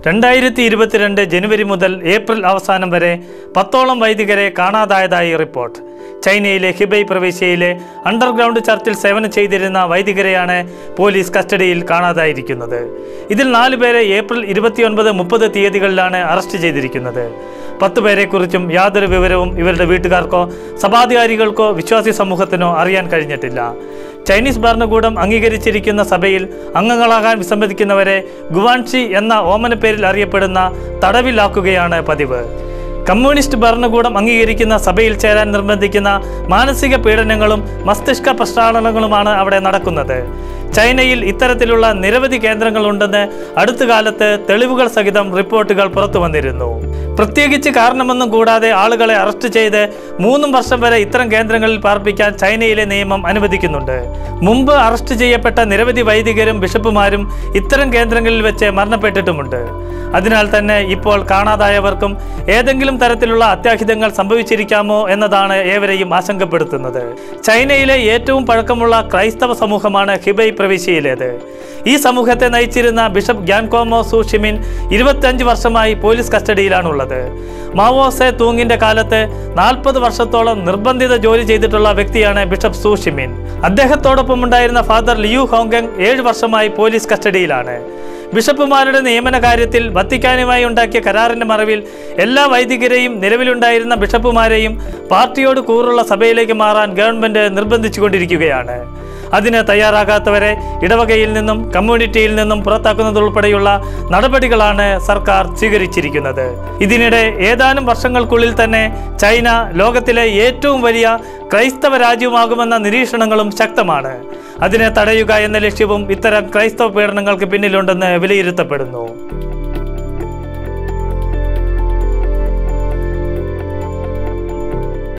രണ്ടായിരത്തി ഇരുപത്തിരണ്ട് ജനുവരി മുതൽ ഏപ്രിൽ അവസാനം വരെ പത്തോളം വൈദികരെ കാണാതായതായി റിപ്പോർട്ട് ചൈനയിലെ ഹിബൈ പ്രവിശ്യയിലെ അണ്ടർഗ്രൗണ്ട് ചർച്ചിൽ സേവനം ചെയ്തിരുന്ന വൈദികരെയാണ് പോലീസ് കസ്റ്റഡിയിൽ കാണാതായിരിക്കുന്നത് ഇതിൽ നാല് പേരെ ഏപ്രിൽ ഇരുപത്തിയൊൻപത് മുപ്പത് തീയതികളിലാണ് അറസ്റ്റ് ചെയ്തിരിക്കുന്നത് പത്ത് പേരെക്കുറിച്ചും യാതൊരു വിവരവും ഇവരുടെ വീട്ടുകാർക്കോ സഭാധികാരികൾക്കോ വിശ്വാസി സമൂഹത്തിനോ അറിയാൻ കഴിഞ്ഞിട്ടില്ല ചൈനീസ് ഭരണകൂടം അംഗീകരിച്ചിരിക്കുന്ന സഭയിൽ അംഗങ്ങളാകാൻ വിസമ്മതിക്കുന്നവരെ ഗുവാൻഷി എന്ന ഓമനപ്പേരിൽ അറിയപ്പെടുന്ന തടവിലാക്കുകയാണ് പതിവ് കമ്മ്യൂണിസ്റ്റ് ഭരണകൂടം അംഗീകരിക്കുന്ന സഭയിൽ ചേരാൻ നിർബന്ധിക്കുന്ന മാനസിക പീഡനങ്ങളും മസ്തിഷ്ക പ്രക്ഷാളനങ്ങളുമാണ് അവിടെ നടക്കുന്നത് ചൈനയിൽ ഇത്തരത്തിലുള്ള നിരവധി കേന്ദ്രങ്ങളുണ്ടെന്ന് അടുത്ത കാലത്ത് തെളിവുകൾ സഹിതം റിപ്പോർട്ടുകൾ പുറത്തു വന്നിരുന്നു പ്രത്യേകിച്ച് കാരണമൊന്നും കൂടാതെ ആളുകളെ അറസ്റ്റ് ചെയ്ത് മൂന്നും വർഷം വരെ ഇത്തരം കേന്ദ്രങ്ങളിൽ പാർപ്പിക്കാൻ ചൈനയിലെ നിയമം അനുവദിക്കുന്നുണ്ട് മുമ്പ് അറസ്റ്റ് ചെയ്യപ്പെട്ട നിരവധി വൈദികരും ബിഷപ്പുമാരും ഇത്തരം കേന്ദ്രങ്ങളിൽ വെച്ച് മരണപ്പെട്ടിട്ടുമുണ്ട് അതിനാൽ തന്നെ ഇപ്പോൾ കാണാതായവർക്കും ഏതെങ്കിലും തരത്തിലുള്ള അത്യാഹിതങ്ങൾ സംഭവിച്ചിരിക്കാമോ എന്നതാണ് ഏവരെയും ആശങ്കപ്പെടുത്തുന്നത് ചൈനയിലെ ഏറ്റവും പഴക്കമുള്ള ക്രൈസ്തവ സമൂഹമാണ് ഹിബൈ പ്രവിശ്യയിലേത് ഈ സമൂഹത്തെ നയിച്ചിരുന്ന ബിഷപ്പ് ഗ്യാൻകോമോ സൂഷിമിൻ ഇരുപത്തഞ്ച് വർഷമായി പോലീസ് കസ്റ്റഡിയിലാണുള്ളത് മാവോസെ തൂങ്ങിന്റെ കാലത്ത് നാൽപ്പത് വർഷത്തോളം നിർബന്ധിത ജോലി ചെയ്തിട്ടുള്ള വ്യക്തിയാണ് ബിഷപ്പ് സൂഷിമിൻ അദ്ദേഹത്തോടൊപ്പം ഉണ്ടായിരുന്ന ഫാദർ ലിയു ഹോങ്കങ് ഏഴ് വർഷമായി പോലീസ് കസ്റ്റഡിയിലാണ് ബിഷപ്പുമാരുടെ നിയമന കാര്യത്തിൽ വത്തിക്കാനുമായി ഉണ്ടാക്കിയ കരാറിന്റെ മറവിൽ എല്ലാ വൈദികരെയും നിലവിലുണ്ടായിരുന്ന ബിഷപ്പുമാരെയും പാർട്ടിയോട് കൂറുള്ള സഭയിലേക്ക് മാറാൻ ഗവൺമെന്റ് നിർബന്ധിച്ചുകൊണ്ടിരിക്കുകയാണ് അതിന് തയ്യാറാകാത്തവരെ ഇടവകയിൽ നിന്നും കമ്മ്യൂണിറ്റിയിൽ നിന്നും പുറത്താക്കുന്നതുൾപ്പെടെയുള്ള നടപടികളാണ് സർക്കാർ സ്വീകരിച്ചിരിക്കുന്നത് ഇതിനിടെ ഏതാനും വർഷങ്ങൾക്കുള്ളിൽ തന്നെ ചൈന ലോകത്തിലെ ഏറ്റവും വലിയ ക്രൈസ്തവ രാജ്യമാകുമെന്ന നിരീക്ഷണങ്ങളും ശക്തമാണ് അതിനെ തടയുക എന്ന ലക്ഷ്യവും ഇത്തരം ക്രൈസ്തവ പീഡനങ്ങൾക്ക് പിന്നിലുണ്ടെന്ന് വിലയിരുത്തപ്പെടുന്നു